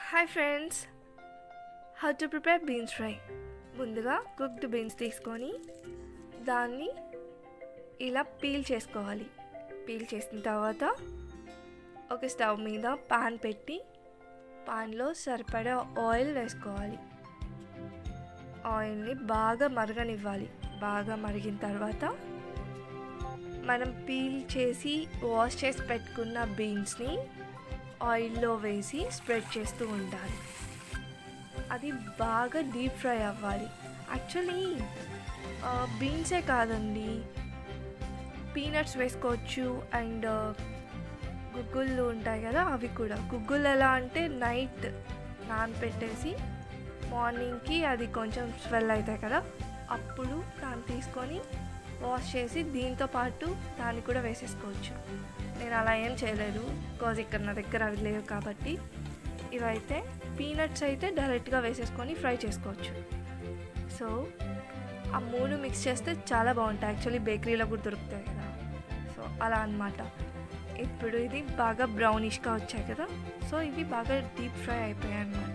hi friends how to prepare beans fry ముందుగా cooked beans తీసుకొని దాన్ని ఇలా పీల్ చేసుకోవాలి పీల్ చేసిన తర్వాత ఒక స్టవ్ మీద పాన్ పెట్టి పాన్లో సరిపడా ఆయిల్ వేసుకోవాలి ఆయిల్ని బాగా మరగనివ్వాలి బాగా మరిగిన తర్వాత మనం పీల్ చేసి వాష్ చేసి పెట్టుకున్న బీన్స్ని ఆయిల్లో వేసి స్ప్రెడ్ చేస్తూ ఉండాలి అది బాగా డీప్ ఫ్రై అవ్వాలి యాక్చువల్లీ బీన్సే కాదండి పీనట్స్ వేసుకోవచ్చు అండ్ గుగ్గుళ్ళు ఉంటాయి కదా అవి కూడా గుగ్గులు ఎలా అంటే నైట్ నానపెట్టేసి మార్నింగ్కి అది కొంచెం స్వెల్ అవుతాయి కదా అప్పుడు దాన్ని తీసుకొని వాష్ చేసి దీంతో పాటు దాన్ని కూడా వేసేసుకోవచ్చు నేను అలా ఏం చేయలేదు బికాజ్ ఇక్కడ నా దగ్గర అవి లేవు కాబట్టి ఇవైతే పీనట్స్ అయితే డైరెక్ట్గా వేసేసుకొని ఫ్రై చేసుకోవచ్చు సో ఆ మూడు మిక్స్ చేస్తే చాలా బాగుంటాయి యాక్చువల్లీ బేకరీలో కూడా దొరుకుతాయి కదా సో అలా అనమాట ఇప్పుడు ఇది బాగా బ్రౌనిష్గా వచ్చాయి కదా సో ఇవి బాగా డీప్ ఫ్రై అయిపోయాయి అనమాట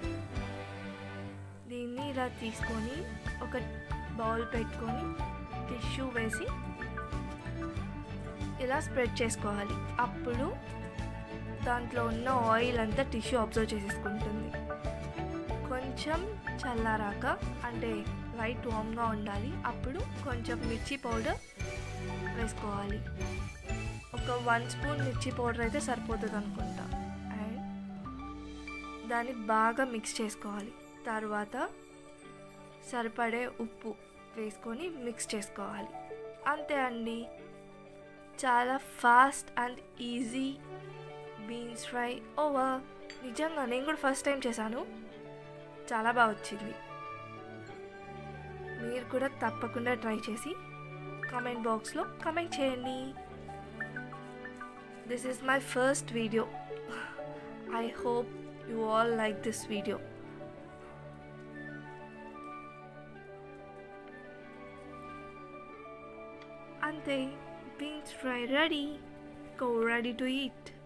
దీన్ని ఇలా తీసుకొని ఒక బౌల్ పెట్టుకొని టిష్యూ వేసి ఇలా స్ప్రెడ్ చేసుకోవాలి అప్పుడు దాంట్లో ఉన్న ఆయిల్ అంతా టిష్యూ అబ్జర్వ్ చేసేసుకుంటుంది కొంచెం చల్లారాక అంటే లైట్ వామ్గా ఉండాలి అప్పుడు కొంచెం మిర్చి పౌడర్ వేసుకోవాలి ఒక వన్ స్పూన్ మిర్చి పౌడర్ అయితే సరిపోతుంది అనుకుంటా అండ్ దాన్ని బాగా మిక్స్ చేసుకోవాలి తర్వాత సరిపడే ఉప్పు వేసుకొని మిక్స్ చేసుకోవాలి అంతే అండి చాలా fast and easy beans fry over నిజంగా నేను కూడా ఫస్ట్ టైం చేశాను చాలా బాగా వచ్చింది మీరు కూడా తప్పకుండా ట్రై చేసి కామెంట్ బాక్స్లో కామెంట్ చేయండి this is my first video I hope you all like this video అంతే beans fry ready go ready to eat